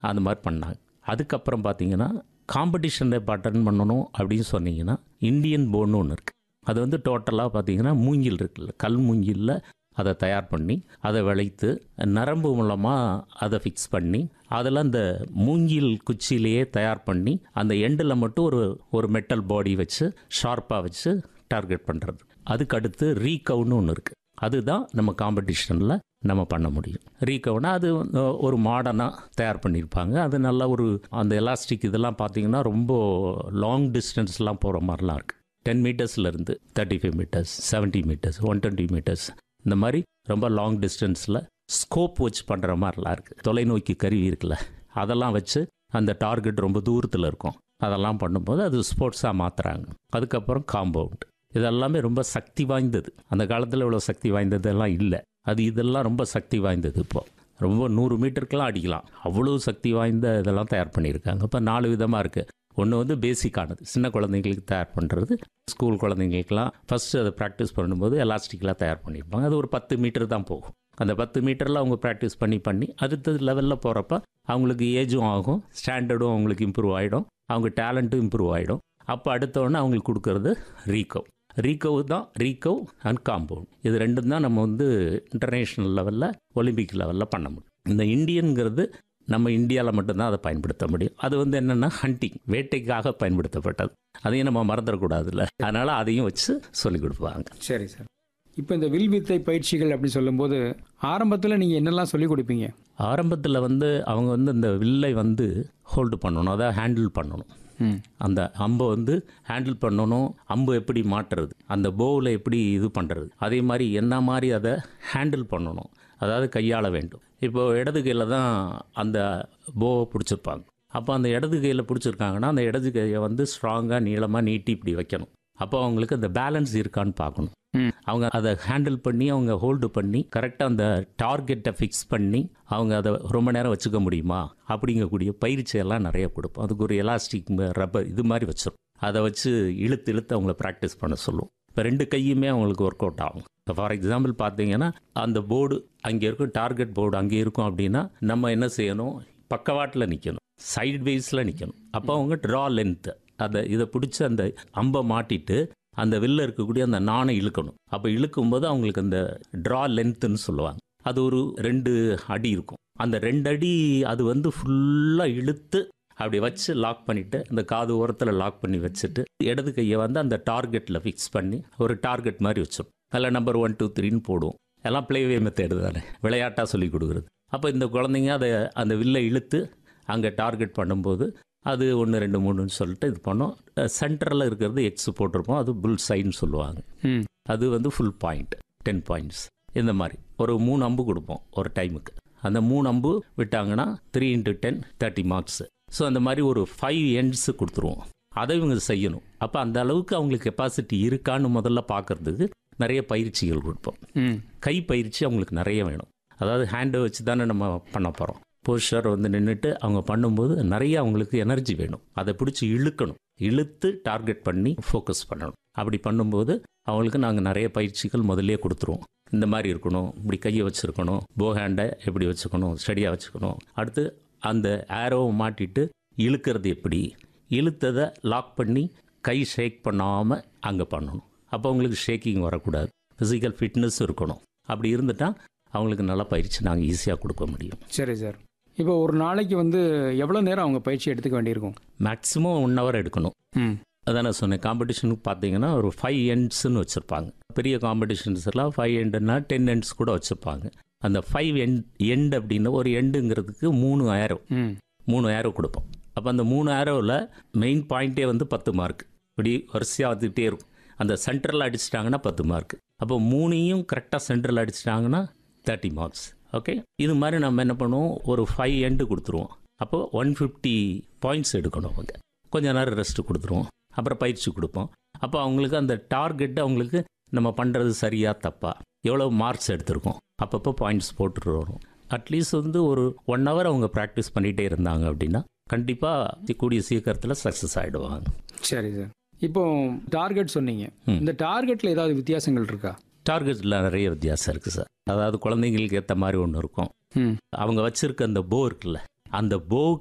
அந்த மாதிரி பண்ணாங்க அதுக்கப்புறம் பார்த்தீங்கன்னா காம்படிஷனில் இப்போ அட்டன் பண்ணணும் அப்படின்னு சொன்னீங்கன்னா இந்தியன் போன்னு ஒன்று இருக்குது அது வந்து டோட்டலாக பார்த்தீங்கன்னா மூங்கில் இருக்குல்ல கல் மூங்கிலில் அதை தயார் பண்ணி அதை விளைத்து நரம்பு மூலமாக அதை ஃபிக்ஸ் பண்ணி அதில் அந்த மூங்கில் குச்சியிலேயே தயார் பண்ணி அந்த எண்டில் மட்டும் ஒரு ஒரு மெட்டல் பாடி வச்சு ஷார்ப்பாக வச்சு டார்கெட் பண்ணுறது அதுக்கு அடுத்து ரீகவுன்னு ஒன்று இருக்குது அதுதான் நம்ம காம்படிஷனில் நம்ம பண்ண முடியும் ரீகவுனா அது அஹ், ஒரு மாடர்னாக தயார் பண்ணியிருப்பாங்க அது நல்ல ஒரு அந்த எலாஸ்டிக் இதெல்லாம் பார்த்தீங்கன்னா ரொம்ப லாங் டிஸ்டன்ஸ்லாம் போகிற மாதிரிலாம் இருக்குது டென் மீட்டர்ஸ்லேருந்து thirty five meters seventy meters one twenty meters இந்த மாதிரி ரொம்ப லாங் டிஸ்டன்ஸில் ஸ்கோப் வச்சு பண்ணுற மாதிரிலாம் இருக்குது தொலைநோக்கி கருவி இருக்குல்ல அதெல்லாம் வச்சு அந்த டார்கெட் ரொம்ப தூரத்தில் இருக்கும் அதெல்லாம் பண்ணும்போது அது ஸ்போர்ட்ஸாக மாற்றுறாங்க அதுக்கப்புறம் காம்பவுண்ட் இதெல்லாமே ரொம்ப சக்தி வாய்ந்தது அந்த காலத்தில் இவ்வளோ சக்தி வாய்ந்ததெல்லாம் இல்லை அது இதெல்லாம் ரொம்ப சக்தி வாய்ந்தது இப்போ ரொம்ப நூறு மீட்டருக்கெல்லாம் அடிக்கலாம் அவ்வளோ சக்தி வாய்ந்த இதெல்லாம் தயார் பண்ணியிருக்காங்க இப்போ நாலு விதமாக இருக்குது ஒன்று வந்து பேசிக்கானது சின்ன குழந்தைங்களுக்கு தயார் பண்ணுறது ஸ்கூல் குழந்தைங்களுக்கெல்லாம் ஃபஸ்ட்டு அதை ப்ராக்டிஸ் பண்ணும்போது எலாஸ்டிக்லாம் தயார் பண்ணியிருப்பாங்க அது ஒரு பத்து மீட்டர் தான் போகும் அந்த பத்து மீட்டரில் அவங்க ப்ராக்டிஸ் பண்ணி பண்ணி அடுத்த லெவலில் போகிறப்ப அவங்களுக்கு ஏஜும் ஆகும் ஸ்டாண்டர்டும் அவங்களுக்கு இம்ப்ரூவ் ஆகிடும் அவங்க டேலண்ட்டும் இம்ப்ரூவ் ஆகிடும் அப்போ அடுத்தவொடனே அவங்களுக்கு கொடுக்கறது ரீகவ் ரீகவ் தான் ரீகவ் அண்ட் காம்பவுண்ட் இது ரெண்டும் தான் நம்ம வந்து இன்டர்நேஷ்னல் லெவலில் ஒலிம்பிக் லெவலில் பண்ண முடியும் இந்த இந்தியன்கிறது நம்ம இந்தியாவில் மட்டும்தான் அதை பயன்படுத்த முடியும் அது வந்து என்னென்னா ஹண்டிங் வேட்டைக்காக பயன்படுத்தப்பட்டது அதையும் நம்ம மறந்துடக்கூடாதுல்ல அதனால் அதையும் வச்சு சொல்லிக் கொடுப்பாங்க சரி சார் இப்போ இந்த வில் வித்தை பயிற்சிகள் அப்படி சொல்லும்போது ஆரம்பத்தில் நீங்கள் என்னெல்லாம் சொல்லிக் கொடுப்பீங்க ஆரம்பத்தில் வந்து அவங்க வந்து இந்த வில்லை வந்து ஹோல்டு பண்ணணும் அதை ஹேண்டில் பண்ணணும் ம் அந்த அம்பை வந்து ஹேண்டில் பண்ணணும் அம்பு எப்படி மாட்டுறது அந்த போவில் எப்படி இது பண்ணுறது அதே மாதிரி என்ன மாதிரி அதை ஹேண்டில் பண்ணணும் அதாவது கையாள வேண்டும் இப்போ இடது கையில் தான் அந்த போவை பிடிச்சிருப்பாங்க அப்போ அந்த இடது கையில் பிடிச்சிருக்காங்கன்னா அந்த இடது கையை வந்து ஸ்ட்ராங்காக நீளமாக நீட்டி இப்படி வைக்கணும் அப்போ அவங்களுக்கு அந்த பேலன்ஸ் இருக்கான்னு பார்க்கணும் ம். அவங்க அதை ஹேண்டில் பண்ணி அவங்க ஹோல்டு பண்ணி கரெக்டாக அந்த டார்கெட்டை ஃபிக்ஸ் பண்ணி அவங்க அதை ரொம்ப நேரம் வச்சுக்க முடியுமா அப்படிங்கக்கூடிய பயிற்சி எல்லாம் நிறைய கொடுப்போம் அதுக்கு ஒரு எலாஸ்டிக் ரப்பர் இது மாதிரி வச்சிரும் அதை வச்சு இழுத்து இழுத்து அவங்கள ப்ராக்டிஸ் பண்ண சொல்லுவோம் இப்போ ரெண்டு கையுமே அவங்களுக்கு ஒர்க் அவுட் ஆகும் ஃபார் எக்ஸாம்பிள் பார்த்தீங்கன்னா அந்த போர்டு அங்கே இருக்கும் டார்கெட் போர்டு அங்கே இருக்கும் அப்படின்னா நம்ம என்ன செய்யணும் பக்கவாட்டில் நிற்கணும் சைட் வைஸில் நிற்கணும் அப்போ அவங்க ட்ரா லென்த்து அதை இதை பிடிச்சி அந்த அம்பை மாட்டிட்டு அந்த வெளில இருக்கக்கூடிய அந்த நாணை இழுக்கணும் அப்போ இழுக்கும்போது அவங்களுக்கு அந்த ட்ரா லென்த்துன்னு சொல்லுவாங்க அது ஒரு ரெண்டு அடி இருக்கும் அந்த ரெண்டு அடி அது வந்து ஃபுல்லாக இழுத்து அப்படி வச்சு லாக் பண்ணிவிட்டு இந்த காது ஓரத்தில் லாக் பண்ணி வச்சுட்டு இடது கையை வந்து அந்த டார்கெட்டில் ஃபிக்ஸ் பண்ணி ஒரு டார்கெட் மாதிரி வச்சிடும் அதில் நம்பர் ஒன் டூ த்ரீன்னு போடுவோம் எல்லாம் ப்ளேவே மெத்தேடு தானே விளையாட்டாக சொல்லி கொடுக்குறது அப்போ இந்த குழந்தைங்க அதை அந்த வில்லை இழுத்து அங்கே டார்கெட் பண்ணும்போது அது ஒன்று ரெண்டு மூணுன்னு சொல்லிட்டு இது பண்ணோம் சென்டரில் இருக்கிறது எக்ஸ் போட்டிருப்போம் அது புல் சைன்னு சொல்லுவாங்க ம் அது வந்து ஃபுல் பாயிண்ட் டென் பாயிண்ட்ஸ் இந்த மாதிரி ஒரு மூணு அம்பு கொடுப்போம் ஒரு டைமுக்கு அந்த மூணு அம்பு விட்டாங்கன்னா three into ten thirty marks so அந்த மாதிரி ஒரு ஃபைவ் எண்ட்ஸ் கொடுத்துருவோம் அதை இவங்க செய்யணும் அப்போ அந்த அளவுக்கு அவங்களுக்கு கெப்பாசிட்டி இருக்கான்னு முதல்ல பார்க்கறதுக்கு நிறைய பயிற்சிகள் கொடுப்போம் ம் கை பயிற்சி அவங்களுக்கு நிறைய வேணும் அதாவது ஹேண்டை வச்சு தானே நம்ம பண்ண போகிறோம் போஸ்டர் வந்து நின்றுட்டு அவங்க பண்ணும்போது நிறைய அவங்களுக்கு எனர்ஜி வேணும் அதை பிடிச்சி இழுக்கணும் இழுத்து டார்கெட் பண்ணி ஃபோக்கஸ் பண்ணணும் அப்படி பண்ணும்போது அவங்களுக்கு நாங்கள் நிறைய பயிற்சிகள் முதல்லயே கொடுத்துருவோம் இந்த மாதிரி இருக்கணும் இப்படி கையை வச்சுருக்கணும் போ ஹேண்டை எப்படி வச்சுக்கணும் ஸ்டடியாக வச்சுக்கணும் அடுத்து அந்த ஆரோவை மாட்டிட்டு இழுக்கிறது எப்படி இழுத்ததை லாக் பண்ணி கை ஷேக் பண்ணாமல் அங்கே பண்ணணும் அப்போ அவங்களுக்கு ஷேக்கிங் வரக்கூடாது ஃபிசிக்கல் ஃபிட்னஸ் இருக்கணும் அப்படி இருந்துட்டால் அவங்களுக்கு நல்ல பயிற்சி நாங்கள் ஈஸியாக கொடுக்க முடியும் சரி சார் இப்போ ஒரு நாளைக்கு வந்து எவ்வளோ நேரம் அவங்க பயிற்சி எடுத்துக்க வேண்டியிருக்கும் மேக்ஸிமம் ஒன் ஹவர் எடுக்கணும் ம் அதான் நான் சொன்னேன் காம்படிஷனுக்கு பார்த்தீங்கன்னா ஒரு ஃபைவ் எண்ட்ஸ்னு வச்சுருப்பாங்க பெரிய காம்படிஷன்ஸ் எல்லாம் ஃபைவ் எண்டுன்னா டென் எண்ட்ஸ் கூட வச்சுருப்பாங்க அந்த ஃபைவ் எண்ட் எண்ட் அப்படின்னு ஒரு எண்டுங்கிறதுக்கு மூணு ஏரோ ம் மூணு ஏரோ கொடுப்போம் அப்போ அந்த மூணு ஏரோவில் மெயின் பாயிண்ட்டே வந்து பத்து மார்க் இப்படி வரிசையாக வந்துகிட்டே இருக்கும் அந்த சென்டரில் அடிச்சிட்டாங்கன்னா பத்து மார்க் அப்போ மூணையும் கரெக்டாக சென்டரில் அடிச்சிட்டாங்கன்னா தேர்ட்டி மார்க்ஸ் ஓகே இது மாதிரி நம்ம என்ன பண்ணுவோம் ஒரு ஃபைவ் எண்டு கொடுத்துருவோம் அப்போ ஒன் ஃபிஃப்டி பாயிண்ட்ஸ் எடுக்கணும் அவங்க கொஞ்ச நேரம் ரெஸ்ட் கொடுத்துருவோம் அப்புறம் பயிற்சி கொடுப்போம் அப்போ அவங்களுக்கு அந்த டார்கெட் அவங்களுக்கு நம்ம பண்ணுறது சரியா தப்பா எவ்வளோ மார்க்ஸ் எடுத்திருக்கோம் அப்பப்போ பாயிண்ட்ஸ் போட்டுட்டு வரும் அட்லீஸ்ட் வந்து ஒரு ஒன் ஹவர் அவங்க ப்ராக்டிஸ் பண்ணிகிட்டே இருந்தாங்க அப்படின்னா கண்டிப்பாக கூடிய சீக்கிரத்தில் சக்ஸஸ் ஆகிடுவாங்க சரி சார் இப்போ டார்கெட் சொன்னீங்க ம். இந்த டார்கெட்டில் ஏதாவது வித்தியாசங்கள் இருக்கா டார்கெட்டில் நிறைய வித்தியாசம் இருக்குது சார் அதாவது குழந்தைங்களுக்கு ஏற்ற மாதிரி ஒன்று இருக்கும் ம் அவங்க வச்சிருக்க அந்த போ இருக்குல்ல அந்த போ